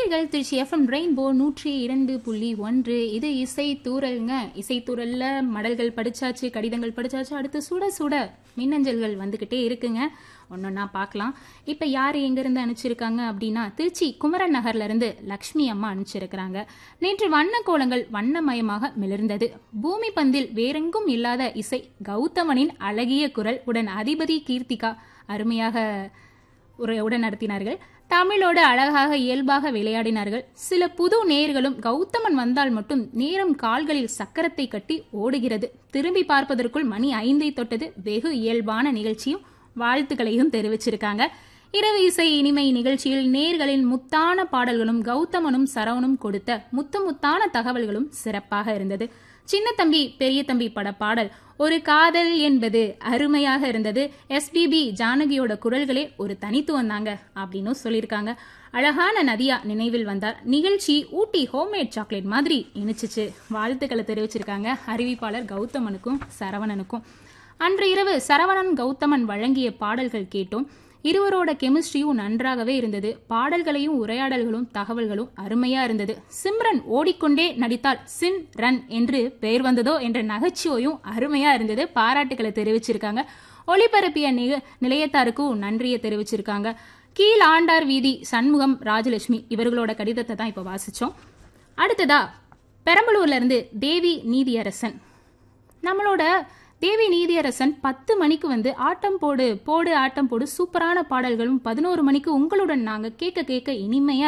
கேட்டீர்கள் Trichy FM rainbow நூற்றி இரண்டு புள்ளி ஒன்று இது இசை தூரல்ங்க இசை தூரல்ல மடல்கள் படிச்சாச்சு கடிதங்கள் படிச்சாச்சு அடுத்து சுட சுட மின்னஞ்சல்கள் வந்துகிட்டே இருக்குங்க ஒன்னொன்னா பார்க்கலாம் இப்ப யார் எங்கிருந்து அனுப்பிச்சிருக்காங்க அப்படின்னா திருச்சி குமரன் நகர்ல இருந்து லக்ஷ்மி அம்மா அனுப்பிச்சிருக்கிறாங்க நேற்று வண்ண கோலங்கள் வண்ணமயமாக மிளர்ந்தது பூமி பந்தில் வேறெங்கும் இல்லாத இசை கௌதமனின் அழகிய குரல் உடன் அதிபதி கீர்த்திகா அருமையாக ஒரு உடன் நடத்தினார்கள் தமிழோடு அழகாக இயல்பாக விளையாடினார்கள் சில புது நேர்களும் கௌதமன் வந்தால் மட்டும் நேரம் கால்களில் சக்கரத்தை கட்டி ஓடுகிறது திரும்பி பார்ப்பதற்குள் மணி ஐந்தை தொட்டது வெகு இயல்பான நிகழ்ச்சியும் வாழ்த்துக்களையும் தெரிவிச்சிருக்காங்க இரவு இசை இனிமை நிகழ்ச்சியில் நேர்களின் முத்தான பாடல்களும் கௌதமனும் சரவணும் கொடுத்த முத்து முத்தான தகவல்களும் சிறப்பாக இருந்தது சின்ன தம்பி பெரிய தம்பி பட பாடல் ஒரு காதல் என்பது அருமையாக இருந்தது எஸ்பிபி ஜானகியோட குரல்களே ஒரு தனித்துவம் தாங்க அப்படின்னு சொல்லியிருக்காங்க அழகான நதியா நினைவில் வந்தார் நிகழ்ச்சி ஊட்டி ஹோம்மேட் சாக்லேட் மாதிரி இனிச்சிச்சு வாழ்த்துக்களை தெரிவிச்சிருக்காங்க அறிவிப்பாளர் கௌதமனுக்கும் சரவணனுக்கும் அன்று இரவு சரவணன் கௌதமன் வழங்கிய பாடல்கள் கேட்டோம் இருவரோட கெமிஸ்ட்ரியும் நன்றாகவே இருந்தது பாடல்களையும் உரையாடல்களும் தகவல்களும் அருமையா இருந்தது சிம்ரன் ஓடிக்கொண்டே நடித்தால் சின் ரன் என்று பெயர் வந்ததோ என்ற நகைச்சுவையும் அருமையா இருந்தது பாராட்டுக்களை தெரிவிச்சிருக்காங்க ஒளிபரப்பிய நிக நிலையத்தாருக்கும் நன்றியை தெரிவிச்சிருக்காங்க கீழ் ஆண்டார் வீதி சண்முகம் ராஜலட்சுமி இவர்களோட கடிதத்தை தான் இப்போ வாசிச்சோம் அடுத்ததா பெரம்பலூர்ல இருந்து தேவி நீதியரசன் நம்மளோட தேவி நீதியரசன் பத்து மணிக்கு வந்து ஆட்டம் போடு போடு ஆட்டம் போடு சூப்பரான பாடல்களும் பதினோரு மணிக்கு உங்களுடன் நாங்க கேட்க கேட்க இனிமையா